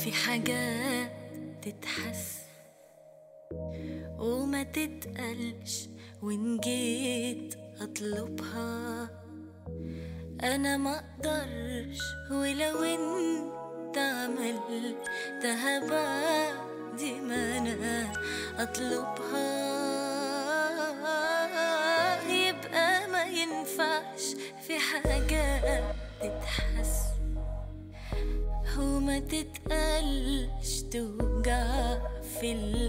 في حاجات تتحس وما تتقلش وإن جيت أطلبها أنا ما أقدرش ولو أنت عملتها بعد ما أنا أطلبها يبقى ما ينفعش في حاجات تتحس وما تتقلش توجع في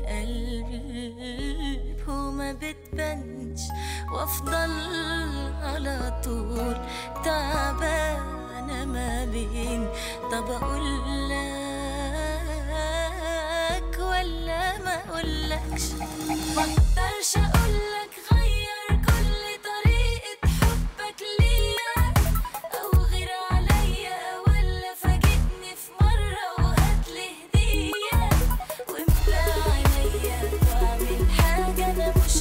القلب وما بتبانش وافضل على طول تعبانة ما بين طب اقول لك ولا ما اقولكش ما اقدرش اقولك غير كل طريقة حبك ليا او غير عليا ولا فاجئني في مرة وهاتلي هدية واملى عينيا واعمل حاجة انا مش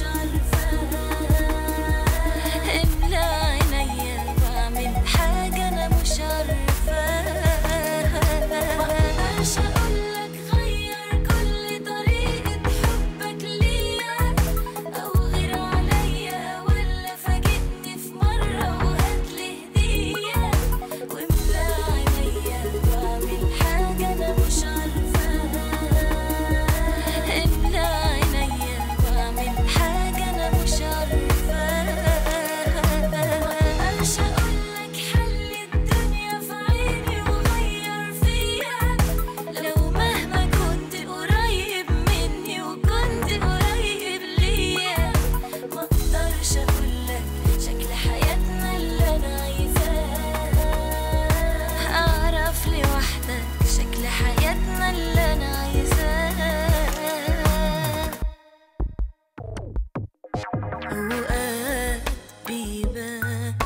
عارفاها املى عينيا واعمل حاجة انا مش عارفاها ما اقدرش اقولك غير كل طريقة حبك ليا او غير عليا ولا فاجئني في مرة وهاتلي هدية واملى عينيا واعمل حاجة انا مش عارفاها املى عينيا واعمل حاجة انا مش عارفاها مقدرش اقولك حل الدنيا في عيني وغير فيا لو مهما كنت قريب مني وكنت قريب ليا مقدرش اقولك شكل حياتنا اللي انا عايزاه اعرف لوحدك شكل حياتنا اللي انا عايزاه اوقات بيبان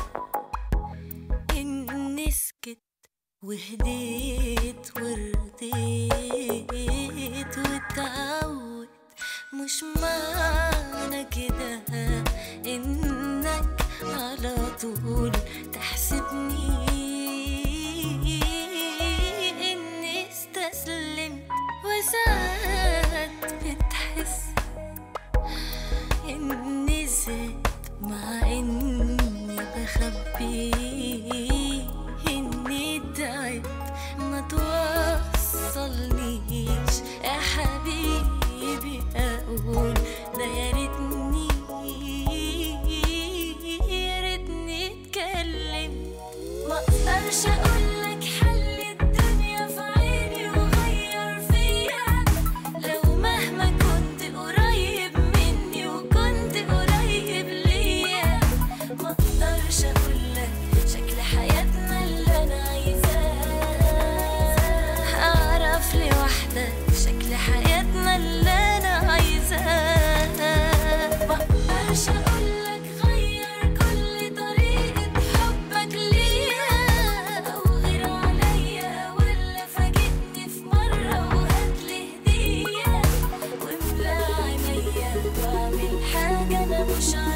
اني سكت وهديت ورضيت واتعودت مش معنى كده انك على طول تحسبني اني استسلمت وساعات بتحس اني زدت مع اني بخبي اني تعبت ما توصلنيش يا حبيبي اقول ده يا ريتني يا ريتني اتكلم ما اقدرش اقولك حل الدنيا في عيني وغير فيا لو مهما كنت قريب مني وكنت قريب ليا ما اقدرش اقولك شكل حياتنا اللي انا عايزاه اعرف لوحدك شكل حياتنا اللي انا عايزاه ما اقدرش اقولك غير كل طريقة حبك ليا او غير عليا ولا فاجئني في مرة وهاتلي هدية واملى عينيا واعمل حاجة انا مش